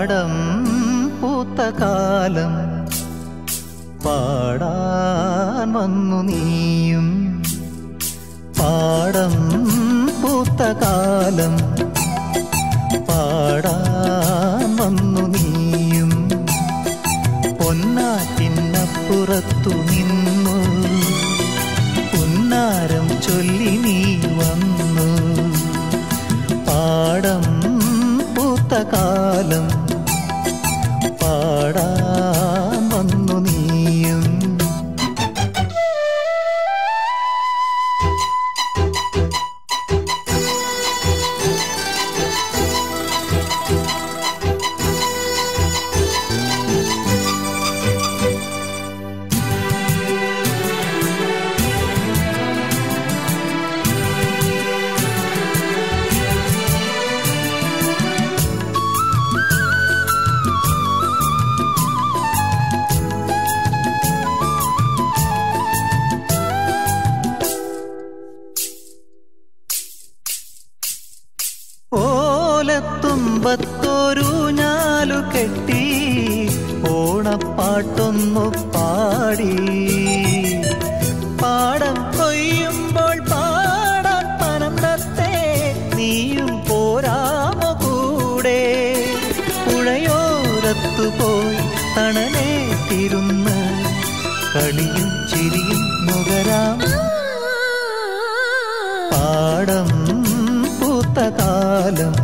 പാടം പൂത്ത കാലം പാടാൻ വന്നു നീയും പാടം പൂത്ത കാലം പാടാൻ വന്നു നീയും പൊന്നാറ്റിനപ്പുറത്തു നിന്നു പുന്നാരം ചൊല്ലി നീ വന്നു പാടം പൂത്ത കാലം പാടാൻ വന്നു നീയും ഓലത്തുമ്പത്തൊരു ഞാലു കെട്ടി ഓണപ്പാട്ടൊന്നു പാടി പാടം കൊയ്യുമ്പോൾ പാടാൻ പനന്തത്തെ നീയും പോരാമോ കൂടെ പുഴയോരത്തു പോയി തണലേറ്റിരുന്ന് കളിയും ചിരിയും നുകരാം പാടം പൂത്ത കാലം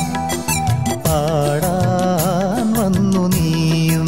പാടാൻ വന്നു നീയും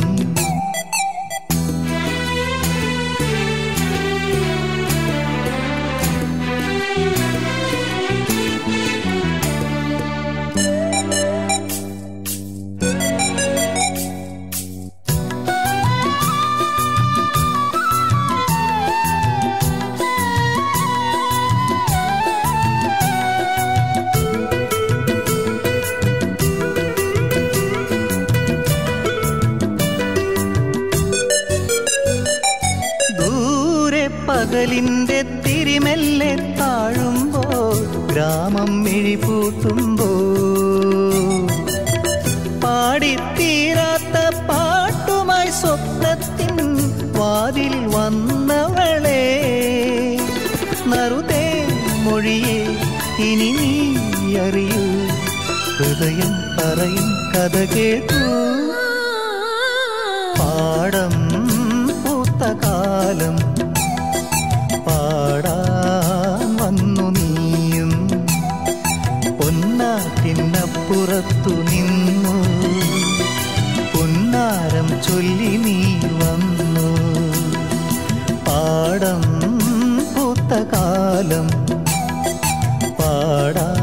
ദൂരെ പകലിന്റെ തിരിമെല്ലെ താഴുമ്പോൾ ഗ്രാമം മിഴിപൂട്ടുമ്പോ പാടിത്തീരാത്ത പാട്ടുമായി സ്വപ്നത്തിൻ വാതിൽ വന്നവളെ നറുതേ മൊഴിയെ ഇനി നീ അറിയൂ ഹൃദയം പറയും കഥ കേട്ടു പാടം പൂത്ത കാലം പാടാൻ വന്നു നീയും പൊന്നാറ്റിനപ്പുറത്തു നിന്നു പൊന്നാരം ചൊല്ലി നീ വന്നു പാടം പൂത്ത കാലം പാടാൻ